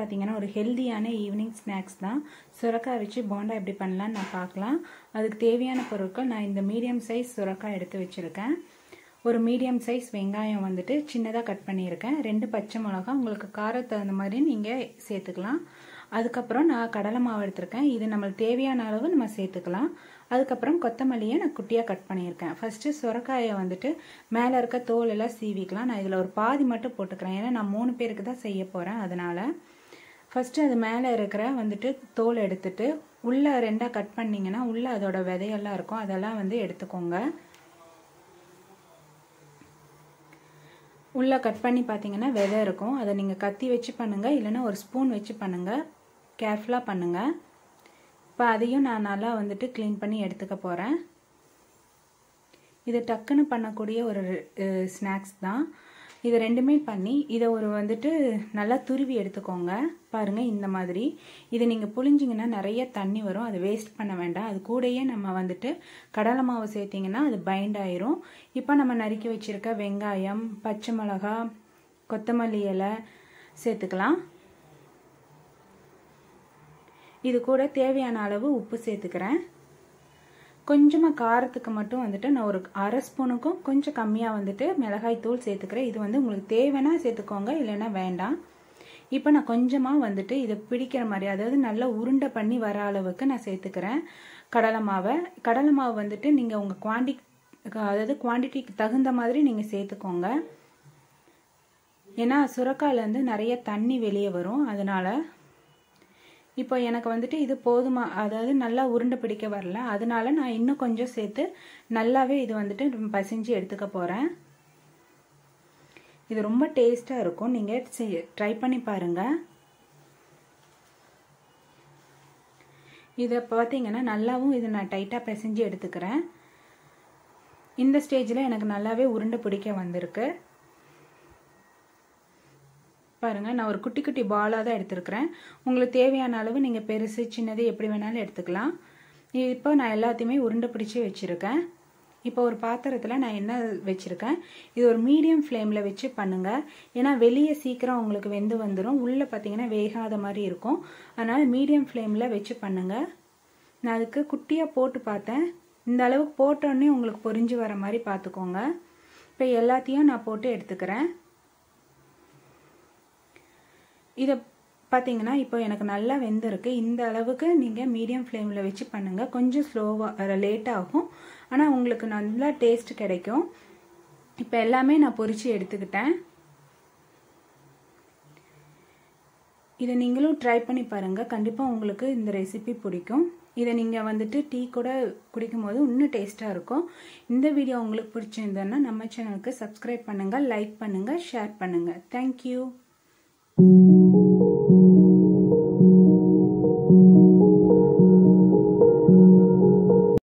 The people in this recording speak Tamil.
பார்த்தீங்கன்னா ஒரு ஹெல்தியான ஈவினிங் ஸ்நாக்ஸ் தான் சுரக்காய் வச்சு போண்டா எப்படி பண்ணலான்னு நான் பார்க்கலாம் அதுக்கு தேவையான பொருட்கள் நான் இந்த மீடியம் சைஸ் சுரக்காய் எடுத்து வச்சுருக்கேன் ஒரு மீடியம் சைஸ் வெங்காயம் வந்துட்டு சின்னதாக கட் பண்ணியிருக்கேன் ரெண்டு பச்சை மிளகா உங்களுக்கு காரத்துக்கு தகுந்த மாதிரி நீங்கள் சேர்த்துக்கலாம் அதுக்கப்புறம் நான் கடலை மாவு எடுத்திருக்கேன் இது நம்மளுக்கு தேவையான அளவு நம்ம சேர்த்துக்கலாம் அதுக்கப்புறம் கொத்தமல்லியை நான் குட்டியாக கட் பண்ணியிருக்கேன் ஃபஸ்ட்டு சுரக்காயை வந்துட்டு மேலே இருக்க தோல் எல்லாம் சீவிக்கலாம் நான் இதில் ஒரு பாதி மட்டும் போட்டுக்கிறேன் ஏன்னா நான் மூணு பேருக்கு தான் செய்ய போகிறேன் அதனால் ஃபஸ்ட்டு அது மேலே இருக்கிற வந்துட்டு தோல் எடுத்துட்டு உள்ளே ரெண்டாக கட் பண்ணிங்கன்னா உள்ளே அதோட விதையெல்லாம் இருக்கும் அதெல்லாம் வந்து எடுத்துக்கோங்க உள்ளே கட் பண்ணி பார்த்தீங்கன்னா விதை இருக்கும் அதை நீங்கள் கத்தி வச்சு பண்ணுங்கள் இல்லைன்னா ஒரு ஸ்பூன் வச்சு பண்ணுங்கள் கேர்ஃபுல்லாக பண்ணுங்கள் இப்போ அதையும் நான் நல்லா வந்துட்டு க்ளீன் பண்ணி எடுத்துக்க போகிறேன் இது டக்குன்னு பண்ணக்கூடிய ஒரு ஸ்நாக்ஸ் தான் இது ரெண்டுமே பண்ணி இதை ஒரு வந்துட்டு நல்லா துருவி எடுத்துக்கோங்க பாருங்கள் இந்த மாதிரி இது நீங்கள் புளிஞ்சிங்கன்னா நிறைய தண்ணி வரும் அதை வேஸ்ட் பண்ண வேண்டாம் அது கூடயே நம்ம வந்துட்டு கடலை மாவு சேர்த்திங்கன்னா அது பைண்ட் ஆயிரும் இப்போ நம்ம நறுக்கி வச்சுருக்க வெங்காயம் பச்சை மிளகா கொத்தமல்லி இலை சேர்த்துக்கலாம் இது கூட தேவையான அளவு உப்பு சேர்த்துக்கிறேன் கொஞ்சமாக காரத்துக்கு மட்டும் வந்துட்டு நான் ஒரு அரை ஸ்பூனுக்கும் கொஞ்சம் கம்மியாக வந்துட்டு மிளகாய் தூள் சேர்த்துக்கிறேன் இது வந்து உங்களுக்கு தேவைன்னா சேர்த்துக்கோங்க இல்லைன்னா வேண்டாம் இப்போ நான் கொஞ்சமாக வந்துட்டு இதை பிடிக்கிற மாதிரி அதாவது நல்லா உருண்டை பண்ணி வர அளவுக்கு நான் சேர்த்துக்கிறேன் கடலை மாவை கடலை மாவு வந்துட்டு நீங்கள் உங்கள் குவான்டி அதாவது குவான்டிட்டிக்கு தகுந்த மாதிரி நீங்கள் சேர்த்துக்கோங்க ஏன்னா சுரக்காயிலேருந்து நிறைய தண்ணி வெளியே வரும் அதனால் இப்போ எனக்கு வந்துட்டு இது போதுமா அதாவது நல்லா உருண்டை பிடிக்க வரல அதனால நான் இன்னும் கொஞ்சம் சேர்த்து நல்லாவே இது வந்துட்டு பசிஞ்சு எடுத்துக்க போகிறேன் இது ரொம்ப டேஸ்ட்டாக இருக்கும் நீங்கள் ட்ரை பண்ணி பாருங்கள் இதை பார்த்தீங்கன்னா நல்லாவும் இது நான் டைட்டாக பிசைஞ்சு எடுத்துக்கிறேன் இந்த ஸ்டேஜில் எனக்கு நல்லாவே உருண்டை பிடிக்க வந்திருக்கு பாருங்கள் நான் ஒரு குட்டி குட்டி பாலாக தான் எடுத்துருக்கிறேன் உங்களுக்கு தேவையான அளவு நீங்கள் பெருசு சின்னது எப்படி வேணாலும் எடுத்துக்கலாம் இப்போ நான் எல்லாத்தையுமே உருண்டை பிடிச்சி வச்சுருக்கேன் இப்போ ஒரு பாத்திரத்தில் நான் என்ன வச்சுருக்கேன் இது ஒரு மீடியம் ஃப்ளேமில் வச்சு பண்ணுங்கள் ஏன்னா வெளியே சீக்கிரம் உங்களுக்கு வெந்து வந்துடும் உள்ளே பார்த்தீங்கன்னா வேகாத மாதிரி இருக்கும் அதனால் மீடியம் ஃப்ளேமில் வச்சு பண்ணுங்கள் நான் அதுக்கு குட்டியாக போட்டு பார்த்தேன் இந்த அளவுக்கு போட்டோடனே உங்களுக்கு பொரிஞ்சு வர மாதிரி பார்த்துக்கோங்க இப்போ எல்லாத்தையும் நான் போட்டு எடுத்துக்கிறேன் இதை பார்த்தீங்கன்னா இப்போ எனக்கு நல்லா வெந்திருக்கு இந்த அளவுக்கு நீங்கள் மீடியம் ஃப்ளேமில் வச்சு பண்ணுங்கள் கொஞ்சம் ஸ்லோவாக லேட் ஆகும் ஆனால் உங்களுக்கு நல்லா டேஸ்ட் கிடைக்கும் இப்போ எல்லாமே நான் பொரித்து எடுத்துக்கிட்டேன் இதை நீங்களும் ட்ரை பண்ணி பாருங்கள் கண்டிப்பாக உங்களுக்கு இந்த ரெசிபி பிடிக்கும் இதை நீங்கள் வந்துட்டு டீ கூட குடிக்கும் போது இன்னும் டேஸ்ட்டாக இருக்கும் இந்த வீடியோ உங்களுக்கு பிடிச்சிருந்ததுன்னா நம்ம சேனலுக்கு சப்ஸ்கிரைப் பண்ணுங்கள் லைக் பண்ணுங்கள் ஷேர் பண்ணுங்கள் தேங்க்யூ